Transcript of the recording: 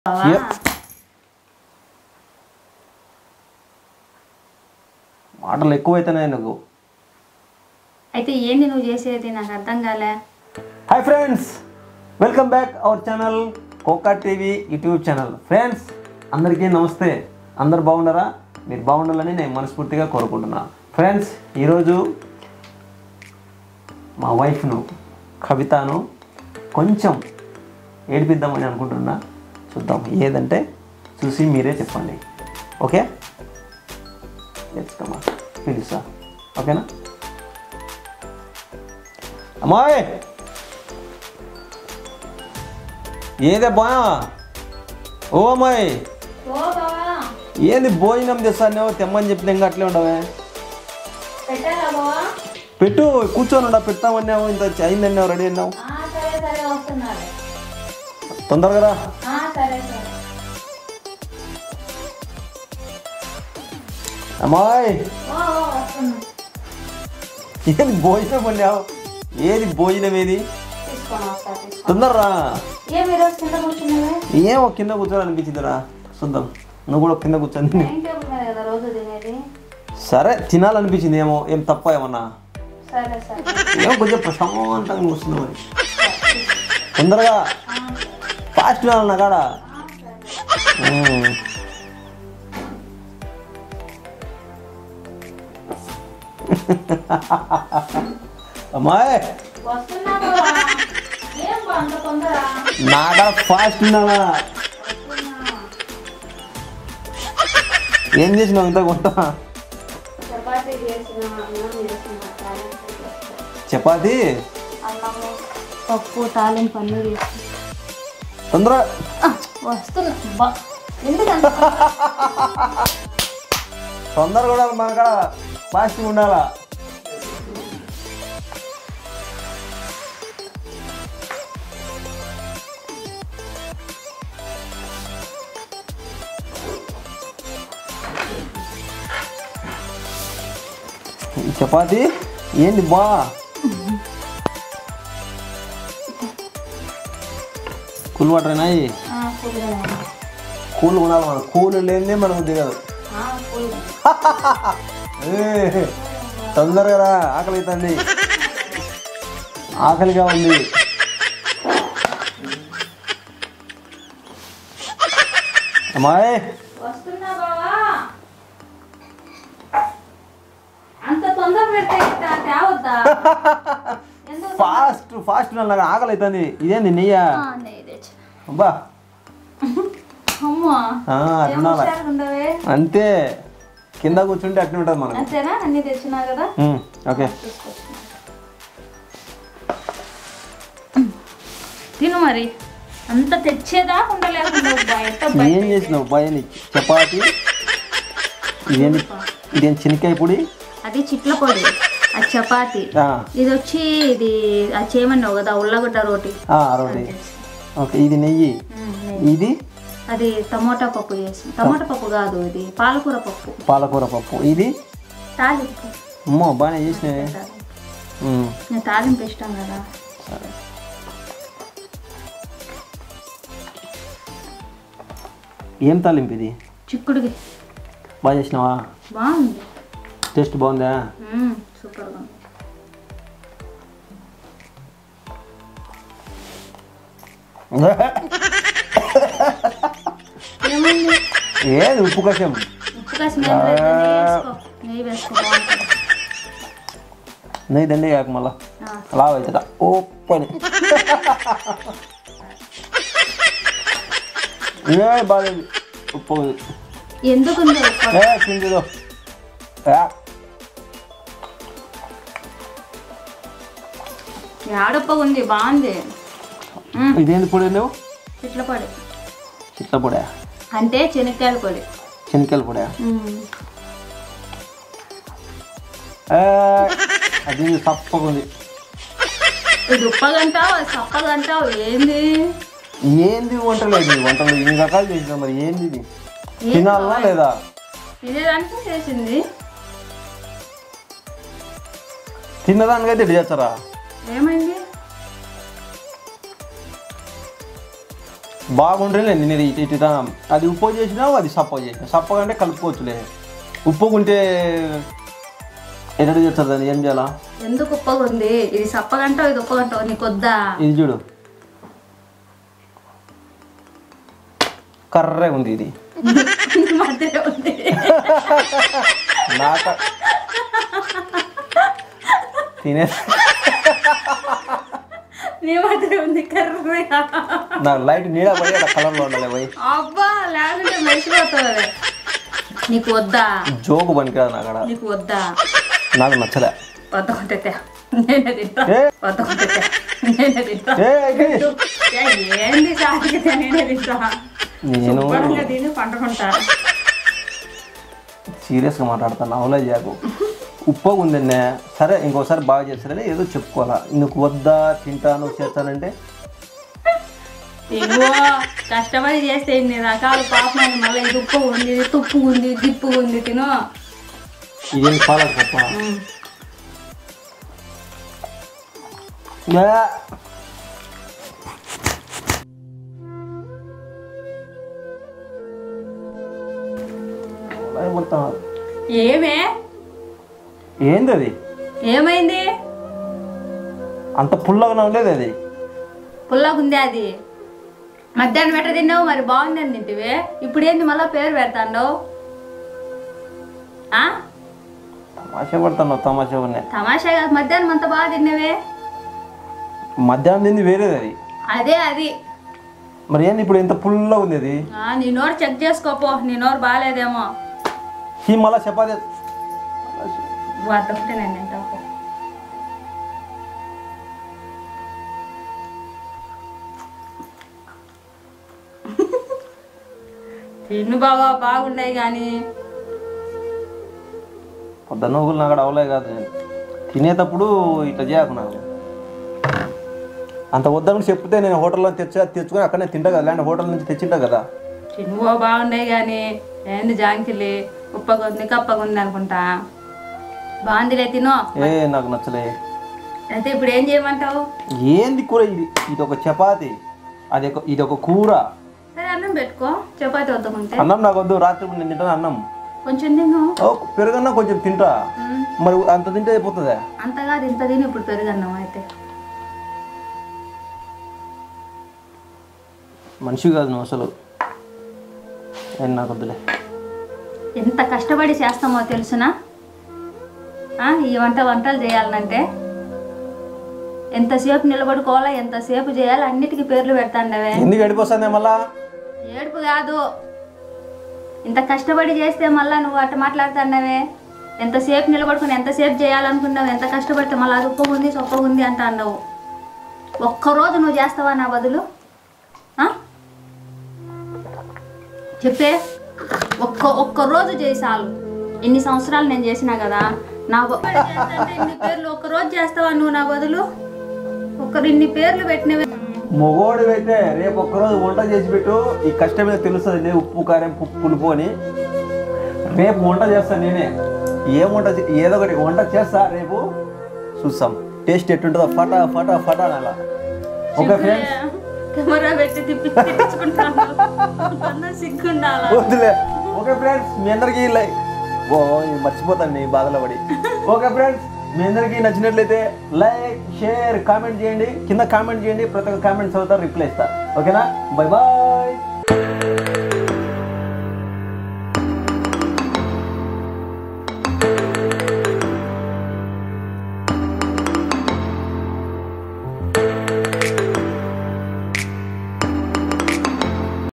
Yep. మాటలు ఎక్కువైతున్నాయి నువ్వు అయితే ఏంది నువ్వు చేసేది నాకు అర్థం కాలే hi friends welcome back our channel Koka TV YouTube channel friends అందరికీ నమస్తే అందరు బాగున్నారా మీరు బాగుండాలని నేను మనస్ఫూర్తిగా కోరుకుంటున్నా ఫ్రెండ్స్ ఈరోజు మా వైఫ్ను కవితను కొంచెం ఏడిపిద్దామని అనుకుంటున్నా చూద్దాం ఏదంటే చూసి మీరే చెప్పండి ఓకే లెట్స్ కమ్ పిలుస్తా ఓకేనా అమ్మాయి ఏదబ్బా ఓ అమ్మాయి ఓ బావా ఏంది భోజనం తెస్తాను తెమ్మని చెప్పిన ఇంకా అట్లే ఉండవే పెట్టాలా బావా పెట్టు కూర్చొని ఉండ పెడతామన్నావు ఇంత అయిందన్నావు రెడీ అన్నావు ఆ, సరే సరే వస్తున్నారు తొందరగా రా ఆ, సరే సరే అమ్మాయి ఓ ఓ, వస్తున్నా ఏది భోజనం అన్నావు ఏది భోజనం ఏది తీసుకొని వస్తా తీసుకో తొందరరా ఏం ఈరోజు కింద కూర్చున్నావే ఏమో కింద కూర్చోాలనిపించిందిరా చూద్దాం నువ్వు కూడా కింద కూర్చొని తిని. టైం టేబుల్ మీద కదా రోజు తినేది సరే తినాలనిపించింది ఏమో ఏం తప్ప ఏమన్నా సరే సరే ఏమో కొంచెం ప్రశాంతంగా కూర్చున్నావు అని తొందరగా ఆ, ఫాస్ట్ నా కాడ ఆ, సరే. ఉమ్. అమ్మాయి వస్తున్నా బావా ఏం బా అంత తొందర నా కాడ ఫాస్ట్ ఉన్నావా వస్తున్నా ఏం చేసినావు ఇంత కొంత చపాతీ చేసిన అన్నం చేసిన తాలింపు చేసిన. చపాతి అన్నము పప్పు తాలింపు అన్నీ చేసిన తొందర ఆ, వస్తున్నా బా ఎందుకంత తొందరగా కూడా మన కాడ ఫాస్ట్గా ఉండాలా ఈ చపాతి ఏంది బా కూల్ వాటర్ అయినాయి ఆ, కూల్గానే ఉంది. కూల్ ఉండాలి మనం కూల్ లేనిదే మనకు దిగదు ఆ, కూల్గానే. ఏ, తొందరగా రా ఆకలి అవుతుంది ఆకలిగా ఉంది అమ్మాయి వస్తున్నా బావా అంత తొందర పెడితే ఇట్టా తేవద్దా ఎందుకు ఫాస్ట్ ఫాస్ట్ నాకు ఆకలి అవుతుంది ఇదేంది నెయ్యా ఆ, నెయ్యి తెచ్చు అబ్బా అమ్మా ఆ, ఏం అట్లా హుషారుగా ఉండవే అంతే కింద కూర్చుంటే అట్నే ఉంటుంది మనకు అంతేనా అన్ని తెచ్చినా కదా ఉమ్, ఓకే తీసుకొచ్చిన తిను మరి అంత తెచ్చేదాకా ఉండలేకుండా బయట ఏం చేసినావు భయని చపాతి ఇదేంటి ఇదేం శనక్కాయ పొడి అది చిట్ల పొడి అది చపాతి ఆ, ఇది వచ్చి ఇది అది చేయమన్నావు కదా ఉల్లగడ్డ రోటి ఆ, రోటీ ఓకే ఇది నెయ్యి ఉమ్, నెయ్యి. ఇది అది టమోటా పప్పు చేసి టమోటా పప్పు కాదు ఇది పాలకూర పప్పు పాలకూర పప్పు ఇది తాలింపు అమ్మో బాగానే చేసినవే ఉమ్, నేను తాలింపు ఇష్టం కదా సరే ఏం తాలింపు ఇది చిక్కుడుకి బాగా చేసినావా బాగుంది టేస్ట్ బాగుందా ఉమ్, సూపర్గా ఉంది ఏమైంది ఏది ఉప్పు కషం ఉప్పు కాసిన ఏం లేదు, నెయ్యి వేసుకో నెయ్యి వేసుకో బాగుంటుంది నెయ్యి దండే కాక మళ్ళా ఆ, అలా అవుతుందా ఓ పని ఏ బాగాలేదు ఉప్పు ఎందుకుంది ఉప్పు? ఏ కిందిదో ఏ, ఏడప్పగా ఉంది బాగుంది ఉమ్, ఇదేంది పొడి నువ్వు చిట్ల పొడి చిట్ల పొడా అంటే శనక్కాయల పొడి శనక్కల పొడా ఉమ్, ఏ, అది సప్పగా ఉంది ఇది ఉప్పగంటావు అది సప్పగంటావు ఏంది ఏంది వంటలు ఇది వంటలు ఇన్ని రకాలు చేసినా మరి ఏంది ఇది ఏం తినాలనా లేదా ఇదేదంటే చేసింది తిన్నదానికైతే ఇటు చేస్తారా ఏమైంది బాగుంటుంది నేను ఇటు ఇటు ఇటు అది ఉప్పు చేసినావు అది సప్ప చేసిన సప్పగా అంటే కలుపుకోవచ్చులే ఉప్పుకుంటే ఎన్నడూ చేస్తారు దాన్ని ఏం చేయాలా ఎందుకు ఉప్పగా ఉంది ఇది సప్పగంటావు ఇది ఉప్పగంటావు నీకు వద్దా ఇది చూడు కర్రే ఉంది ఇది మధ్యలో ఉంది నాక తినే నీ మధ్యలో ఉంది కర్రగా నాకు లైట్ నీడ పడి అక్కడ కలర్లో ఉండాలి పోయి అబ్బా లేకుంటే మర్చిపోతావు నీకు వద్దా జోకు పనికిరాదు నాకు అక్కడ నీకు వద్దా నాకు నచ్చలే వద్దకుంటే తే. నేనే తింటా ఏ? వద్దకుంటే తే. నేనే తింటా ఏ అయితే ఏ, ఏంది సాగితే నేనే తింటా నేను శుభ్రంగా తిని పండుకుంటా సీరియస్గా మాట్లాడతాను అవలే చేయకు ఉప్పగా ఉందన్నే సరే ఇంకోసారి బాగా చేస్తారని ఏదో చెప్పుకోవాలా నువ్వు వద్దా తింటాను చేస్తానంటే తిను కష్టపడి చేస్తే ఇన్ని రకాల పాపం మళ్ళీ ఇది ఉప్పు ఉంది ఇది తుప్పు ఉంది దిప్పు ఉంది తిను ఇదేం చాలా గొప్ప ఉమ్. యా. మొత్తం ఏమే ఏంది అది ఏమైంది అంత పుల్లగా ఉండేది అది పుల్లగుంది అది మధ్యాహ్నం ఎట్ట తిన్నావు మరి బాగుందని తింటివే ఇప్పుడు ఏంది మళ్ళీ పేరు పెడతాండవు ఆ తమాషా పడతాను తమాషా ఉన్నాయి తమాషా కాదు మధ్యాహ్నం అంత బాగా తిన్నవే మధ్యాహ్నం తింది వేరేది అది అదే అది మరి ఏంది ఇప్పుడు ఇంత పుల్లగా ఉంది అది ఆ, నీ నోరు చెక్ చేసుకోపో నీ నోరు బాగాలేదేమో ఈ మళ్ళా చపాతి వాటితో నేను తింటా పో. తిన్ను బాగా బాగున్నాయి కానీ పొద్దున్న నువ్వులు నాకు అవలే కాదు నేను తినేటప్పుడు ఇట్లా చేయకు నాకు అంత వద్దని చెప్తే నేను హోటల్లో తెచ్చా తెచ్చుకొని అక్కడనే తింటా కదా లేదంటే హోటల్ నుంచి తెచ్చింటా కదా తినువో బాగున్నాయి కానీ ఏంది జాంకిలి ఉప్పగుంది కప్పగుంది అనుకుంటా బాగుందిలే తినో ఏ నాకు నచ్చలే అయితే ఇప్పుడు ఏం చేయమంటావు ఏంది కూర ఇది ఇది ఒక చపాతి అది ఒక ఇది ఒక కూర సరే అన్నం పెట్టుకో చపాతి వద్దకుంటే అన్నం నాకు వద్దు రాత్రి నేను తింటాను అన్నం కొంచెం తిను ఓ పెరుగన్నా కొంచెం తింటా ఉమ్, మరి అంత తింటే అయిపోతుందా అంతగా ఇంత తిని ఇప్పుడు పెరుగన్నం అయితే మనిషి కాదు నువ్వు అసలు ఏం నాకు వద్దులే ఎంత కష్టపడి చేస్తామో తెలుసునా ఆ, ఈ వంట వంటలు చేయాలంటే ఎంతసేపు నిలబడుకోవాలా ఎంతసేపు చేయాలి అన్నిటికీ పేర్లు పెడతాండవే ఎందుకు గడిపోతుంది మళ్ళా ఏడుపు కాదు ఇంత కష్టపడి చేస్తే మళ్ళా నువ్వు అట్ట మాట్లాడుతున్నావే ఎంతసేపు నిలబడుకుని ఎంతసేపు చేయాలనుకున్నావు ఎంత కష్టపడితే మళ్ళీ అది ఉప్పగుంది సొప్పగుంది అంట అన్నావు ఒక్కరోజు నువ్వు చేస్తావా నా బదులు ఆ? చెప్పే ఒక్క ఒక్క రోజు చేయి చాలు ఇన్ని సంవత్సరాలు నేను చేసినా కదా నా బ- చేస్తాంటే ఇన్ని పేర్లు ఒక్క రోజు చేస్తావా నువ్వు నా బదులు ఒక్కరు ఇన్ని పేర్లు పెట్టినవే మొగోడు అయితే రేపు ఒక్కరోజు వంట చేసి పెట్టు ఈ కష్టం మీద తెలుస్తుంది నేను ఉప్పు కారం పు- పులుపు అని రేపు వంట చేస్తాను నేనే ఏం వంట చే- ఏదో ఒకటి వంట చేస్తా రేపు చూస్తాం టేస్ట్ ఎట్టుంటుందో ఫటా ఫటా ఫటా అని అలా ఓకే ఫ్రెండ్స్ కెమెరా పెట్టి తిప్పి తిప్పించుకుంటాను అంతన్నా సిగ్గుండాలా వద్దులే ఓకే ఫ్రెండ్స్ మీ అందరికీ లైక్ ఓ ఇది మర్చిపోతాను నీ బాధలో పడి ఓకే ఫ్రెండ్స్ మీ అందరికీ నచ్చినట్లయితే లైక్ షేర్ కామెంట్ చేయండి కింద కామెంట్ చేయండి ప్రతి ఒక్క కామెంట్ చదువుతా రిప్లై ఇస్తా ఓకేనా బై బాయ్